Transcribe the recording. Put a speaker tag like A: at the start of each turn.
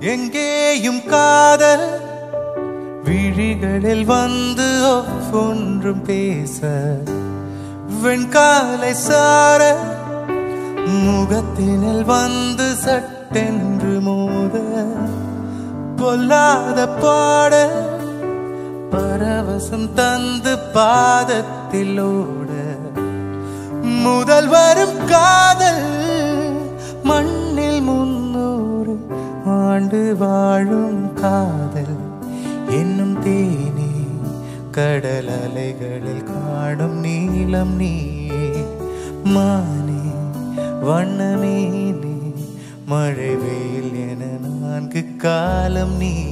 A: எங்கேயும் காதல் விழிகளில் வந்து ஒவ்வொன்றும் பேச வெண்காலை சார முகத்தினில் வந்து சட்டென்று மோத பொல்லாத பாட பரவசம் தந்து பாதத்தில் ஓட முதல் வரும் காதல் மண்ணில் முன்னூறு ஆண்டு வாழும் காதல் என்னும் தேனே கடல் அலைகளில் காணும் நீளம் நீயே மானே வண்ணமேனே மழை வெயில் என நான்கு காலம் நீ